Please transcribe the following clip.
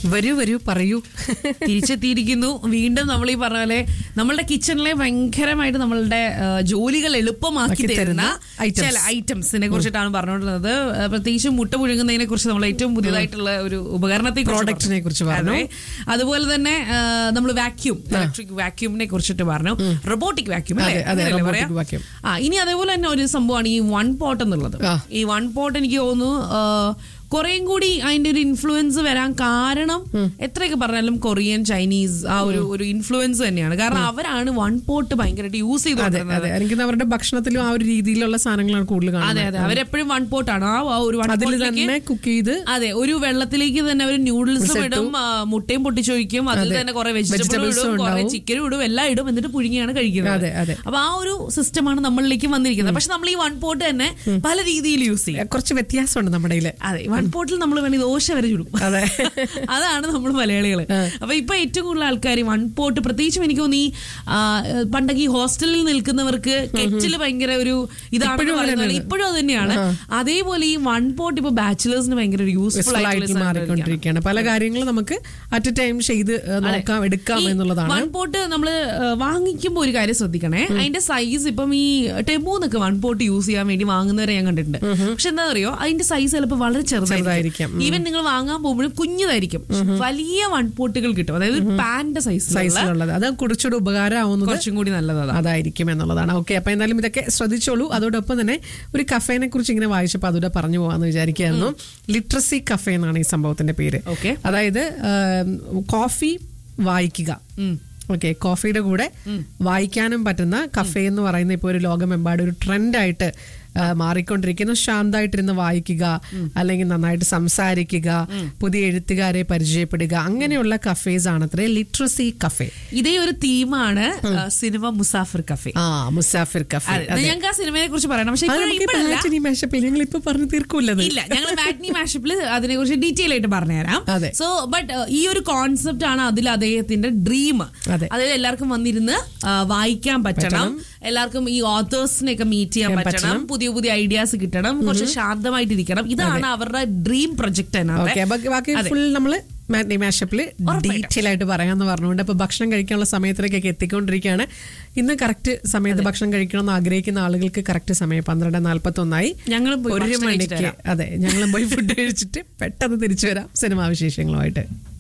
വരൂ വരൂ പറയൂ തിരിച്ചെത്തിയിരിക്കുന്നു വീണ്ടും നമ്മൾ ഈ പറഞ്ഞ പോലെ നമ്മളുടെ കിച്ചണിലെ ഭയങ്കരമായിട്ട് നമ്മളുടെ ആ, ജോലികൾ എളുപ്പമാക്കി ആക്കി തരുന്ന തരുന്ന items. ചില ഐറ്റംസിനെ കുറിച്ചിട്ടാണ് പറഞ്ഞുകൊണ്ടിരുന്നത് ആ, പ്രത്യേകിച്ച് മുട്ട പുഴുങ്ങുന്നതിനെ കുറിച്ച് നമ്മൾ ഏറ്റവും പുതിയതായിട്ടുള്ള ഒരു ഉപകരണത്തെ Product-നെ കുറിച്ച് പറഞ്ഞു. അതുപോലെ തന്നെ നമ്മൾ വാക്യൂം ഇലക്ട്രിക് വാക്യൂമിനെ കുറിച്ചിട്ട് പറഞ്ഞു റോബോട്ടിക് വാക്യൂം അതെ, അതെ, robotic vacuum. ആ ഇനി അതേപോലെ തന്നെ ഒരു സംഭവമാണ് ഈ വൺ പോട്ട് എന്നുള്ളത് ആ. ഈ വൺ പോട്ട് എനിക്ക് തോന്നുന്നു ആ, കുറേം കൂടി അതിന്റെ ഒരു ഇൻഫ്ലുവൻസ് വരാൻ കാരണം എത്രയൊക്കെ പറഞ്ഞാലും കൊറിയൻ ചൈനീസ് ആ ഒരു ഒരു ഇൻഫ്ലുവൻസ് തന്നെയാണ് കാരണം അവരാണ് വൺ പോട്ട് ഭയങ്കരമായിട്ട് യൂസ് അതെ ചെയ്തോണ്ടിരുന്നത് അതെ എനിക്ക് അവരുടെ ഭക്ഷണത്തിലും ആ ഒരു രീതിയിലുള്ള സാധനങ്ങളാണ് കൂടുതൽ അതെ കാണുന്നത് അതെ അവരെപ്പോഴും വൺ പോട്ടാണ് ആ ആ ഒരു വൺ അതിൽ പോട്ടിലേക്ക് തന്നെ കുക്ക് ചെയ്ത് അതെ ഒരു വെള്ളത്തിലേക്ക് തന്നെ അവർ ന്യൂഡിൽസും ഇടും ആ, മുട്ടയും പൊട്ടിച്ചൊഴിക്കും അതിൽ തന്നെ കുറെ വെജിറ്റബിളും Vegetables ഇടും ഉം കുറെ ഉണ്ടാവും. ചിക്കനും ഇടും എല്ലാം ഇടും എന്നിട്ട് പുഴുങ്ങിയാണ് കഴിക്കുന്നത് അതെ, അതെ. അപ്പൊ ആ ഒരു സിസ്റ്റമാണ് നമ്മളിലേക്ക് വന്നിരിക്കുന്നത് പക്ഷെ നമ്മൾ ഈ വൺ പോട്ട് തന്നെ പല രീതിയിൽ യൂസ് ചെയ്യും കുറച്ച് വ്യത്യാസമുണ്ട് നമ്മുടെ കയ്യില് അതെ വൺ പോട്ടിൽ നമ്മൾ വേണമെങ്കിൽ ദോശ വരെ ചുടും അതെ. അതാണ് നമ്മൾ മലയാളികള് അപ്പൊ ഇപ്പൊ ഏറ്റവും കൂടുതൽ ആൾക്കാർ വൺ പോട്ട് പ്രത്യേകിച്ചും എനിക്ക് തോന്നി ആ, പണ്ടൊക്കെ ഈ ഹോസ്റ്റലിൽ നിൽക്കുന്നവർക്ക് കെറ്റില് ഭയങ്കര ഒരു ഇതാണ് ഇപ്പോഴും പറയുന്നത് അങ്ങനെയാണ്. ഇപ്പോഴും അത് തന്നെയാണ് അതേപോലെ ഈ വൺ പോട്ട് ഇപ്പൊ ബാച്ചിലേഴ്സിന് ഭയങ്കര ഒരു യൂസ്ഫുൾ Useful ആയിട്ട് മാറിക്കൊണ്ടിരിക്കുകയാണ് പല കാര്യങ്ങളും നമുക്ക് അറ്റ് എ ടൈം ചെയ്ത് ഏഹ്, നോക്കാം എടുക്കാം എന്നുള്ളതാണ് വൺ പോട്ട് നമ്മൾ വാങ്ങിക്കുമ്പോൾ ഒരു കാര്യം ശ്രദ്ധിക്കണേ അതിന്റെ സൈസ് ഇപ്പം ഈ ടെമോന്നൊക്കെ വൺ പോട്ട് യൂസ് ചെയ്യാൻ വേണ്ടി വാങ്ങുന്നവരെ ഞാൻ കണ്ടിട്ടുണ്ട് പക്ഷെ എന്താ അറിയോ അതിന്റെ സൈസ് ചിലപ്പോൾ വളരെ ചെറുതായിരിക്കും ചെറുതായിരിക്കും. ഈവൻ നിങ്ങൾ വാങ്ങാൻ പോകുമ്പോഴും കുഞ്ഞതായിരിക്കും വലിയ വൺ പോട്ടുകൾ കിട്ടും അതായത് പാന്റെ സൈസ് സൈസിലുള്ളത് അത് കുറച്ചുകൂടി ഉപകാരമാവുന്നത് കുറച്ചും കൂടി നല്ലതാണ് അതായിരിക്കും എന്നുള്ളതാണ് ഓക്കെ അപ്പൊ എന്തായാലും ഇതൊക്കെ ശ്രദ്ധിച്ചോളൂ അതോടൊപ്പം തന്നെ ഒരു കഫേനെ കുറിച്ച് ഇങ്ങനെ വായിച്ചപ്പോൾ അതോടെ പറഞ്ഞു പോകാന്ന് വിചാരിക്കുകയായിരുന്നു ലിറ്ററസി കഫേ എന്നാണ് ഈ സംഭവത്തിന്റെ പേര് Okay. അതായത് ആം, കോഫി വായിക്കുക ഓക്കെ കോഫിയുടെ കൂടെ വായിക്കാനും പറ്റുന്ന കഫേ എന്ന് പറയുന്ന ഇപ്പോൾ ഒരു ലോകമെമ്പാടും ഒരു ട്രെൻഡായിട്ട് മാറിക്കൊണ്ടിരിക്കുന്നു ശാന്തമായിട്ടിരുന്ന് വായിക്കുക അല്ലെങ്കിൽ നന്നായിട്ട് സംസാരിക്കുക പുതിയ എഴുത്തുകാരെ പരിചയപ്പെടുക അങ്ങനെയുള്ള കഫേസ് ആണത്രേ ലിറ്ററസി കഫേ ഇതേ ഒരു തീമാണ് സിനിമ മുസാഫിർ കഫേ ആ മുസാഫിർ കഫേ അതെ ഞങ്ങൾക്ക് ആ സിനിമയെ കുറിച്ച് പറയണം പക്ഷെ അത് ഇപ്പോഴും- നമുക്ക് ഇപ്പോഴല്ല. പാച്ചനി മാഷപ്പിൽ ഞങ്ങൾ ഇപ്പൊ പറഞ്ഞു തീർക്കൂല്ലത് ഇല്ല ഞങ്ങൾ മാറ്റ്നി മാഷപ്പിൽ അതിനെ കുറിച്ച് ഡീറ്റെയിൽ ആയിട്ട് പറഞ്ഞുതരാം അതെ. സോ ബട്ട് ഈ ഒരു കോൺസെപ്റ്റ് ആണ് അതിൽ അദ്ദേഹത്തിന്റെ ഡ്രീം അതെ. അതായത് എല്ലാവർക്കും വന്നിരുന്ന് ആ, വായിക്കാൻ പറ്റണം എല്ലാവർക്കും ഈ ഓത്തേഴ്സിനെ ഒക്കെ മീറ്റ് ചെയ്യാൻ ചെയ്യാൻ പറ്റണം പറ്റണം. പുതിയ പുതിയ ഐഡിയാസ് കിട്ടണം കുറച്ച് ശാന്തമായിട്ടിരിക്കണം ഇതാണ് അവരുടെ ഡ്രീം പ്രൊജക്ട് ഓക്കെ ബാക്കി ഫുൾ നമ്മള് മാറ്റി മാഷപ്പിൽ ഡീറ്റെയിൽ ആയിട്ട് പറയാന്ന് പറഞ്ഞുകൊണ്ട് ഇപ്പൊ ഭക്ഷണം കഴിക്കാനുള്ള സമയത്തിലേക്കൊക്കെ എത്തിക്കൊണ്ടിരിക്കുകയാണ് ഇന്ന് കറക്റ്റ് സമയത്ത് ഭക്ഷണം കഴിക്കണമെന്ന് ആഗ്രഹിക്കുന്ന ആളുകൾക്ക് കറക്റ്റ് സമയം പന്ത്രണ്ട് നാല്പത്തി ഒന്നായി ഞങ്ങളും പോയി ഒരു ഭക്ഷണം കഴിച്ചിട്ട് മണിക്ക് അതെ ഞങ്ങളും പോയി ഫുഡ് കഴിച്ചിട്ട് പെട്ടെന്ന് തിരിച്ചു വരാം സിനിമാ വിശേഷങ്ങളുമായിട്ട്